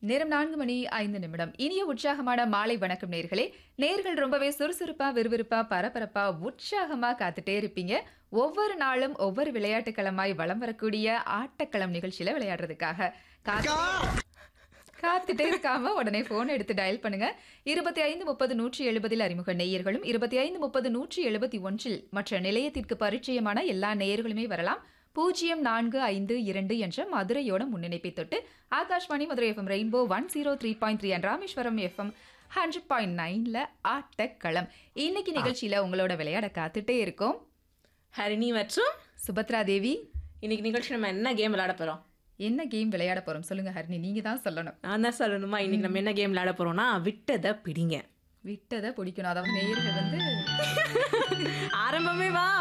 நேரம் நான்கு மணி ஐந்து நிமிடம் இனிய உற்சாகமான மாலை வணக்கம் நேர்களே நேர்கள் ரொம்பவே சுறுசுறுப்பா விறுவிறுப்பா பரபரப்பா உற்சாகமா காத்துட்டே இருப்பீங்க ஒவ்வொரு நாளும் ஒவ்வொரு விளையாட்டுக்களமாய் வலம் வரக்கூடிய ஆட்டக்களம் நிகழ்ச்சியில விளையாடுறதுக்காக காத்து- காத்துட்டே இருக்காம உடனே போன் எடுத்து டயல் பண்ணுங்க இருபத்தி ஐந்து முப்பது நூற்றி எழுபதில் அறிமுக நேயர்களும் இருபத்தி ஐந்து முப்பது நூற்றி எழுபத்தி ஒன்றில் மற்ற நிலையத்திற்கு பரிச்சயமான எல்லா நேயர்களுமே வரலாம் பூஜ்ஜியம் நான்கு ஐந்து இரண்டு என்ற மதுரையோட முன்னிணைப்பை தொட்டு Akashvani Madurai FM Rainbow one zero three point three and Rameswaram FM hundred point நைன்ல ஆட்டக்களம் இன்னைக்கு நிகழ்ச்சியில உங்களோட விளையாட காத்துட்டே இருக்கோம் ஹரிணி மற்றும் சுபத்ரா தேவி இன்னைக்கு நிகழ்ச்சி நம்ம என்ன கேம் விளையாட போறோம் என்ன கேம் விளையாட போறோம் சொல்லுங்க ஹரிணி நீங்க தான் சொல்லணும் நான் தான் சொல்லணுமா இன்னைக்கு நம்ம என்ன கேம் விளையாட போறோம்னா விட்டதை பிடிங்க விட்டதை பிடிக்கணும் அதாவது நேயர்கள் வந்து ஆரம்பமே வா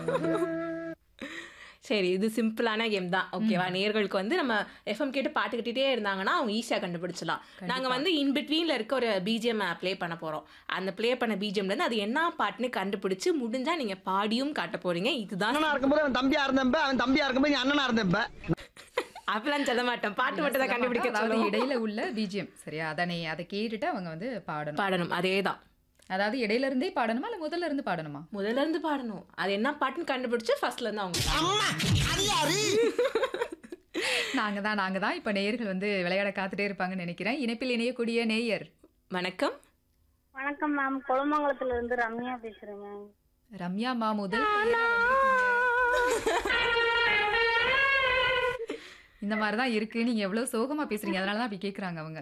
சரி இது சிம்பிளான கேம் தான் ஓகேவா நேர்களுக்கு வந்து நம்ம எஃப்எம் கேட்டு பாட்டு கட்டிட்டே இருந்தாங்கன்னா அவங்க ஈஸியாக கண்டுபிடிச்சலாம் நாங்கள் வந்து இன் பிட்வீனில் இருக்க ஒரு பிஜிஎம் ப்ளே பண்ண போகிறோம் அந்த ப்ளே பண்ண பிஜிஎம்லேருந்து அது என்ன பாட்டுன்னு கண்டுபிடிச்சு முடிஞ்சா நீங்கள் பாடியும் காட்ட போறீங்க இதுதான் அண்ணனா இருக்கும்போது அவன் தம்பியா இருந்தப்ப அவன் தம்பியா இருக்கும்போது நீ அண்ணனா இருந்தப்ப அப்படிலாம் சொல்ல மாட்டோம் பாட்டு மட்டும் தான் கண்டுபிடிக்க அதாவது சொல்லுவோம் இடையில உள்ள பிஜிஎம் சரியா அதனை அதை கேட்டுட்டு அவங்க வந்து பாடணும் பாடணும் அதே தான் அதாவது இடையில இருந்தே பாடணுமா இல்ல முதல்ல இருந்து பாடணுமா முதல்ல இருந்து பாடணும் அது என்ன பாட்டுன்னு கண்டுபிடிச்சு ஃபர்ஸ்ட்ல இருந்து அவங்க நாங்க தான் நாங்க தான் இப்ப நேயர்கள் வந்து விளையாட காத்துட்டே இருப்பாங்கன்னு நினைக்கிறேன் இணைப்பில் இணையக்கூடிய நேயர் வணக்கம் வணக்கம் மேம் கொலமங்கலத்துல இருந்து ரம்யா பேசுறேன் மேம் ரம்யா மா முதல் பெயரா வந்திருக்கீங்க. இந்த மாதிரி தான் இருக்கு நீங்க எவ்வளவு சோகமா பேசுறீங்க அதனால தான் அப்படி கேக்குறாங்க அவங்க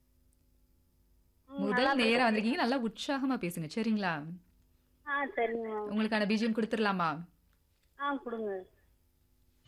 முதல் நேரா வந்திருக்கீங்க நல்லா உற்சாகமா பேசுங்க சரிங்களா ஆ சரிங்க மேம் உங்களுக்கான பிஜிஎம் கொடுத்துடலாமா ஆ கொடுங்க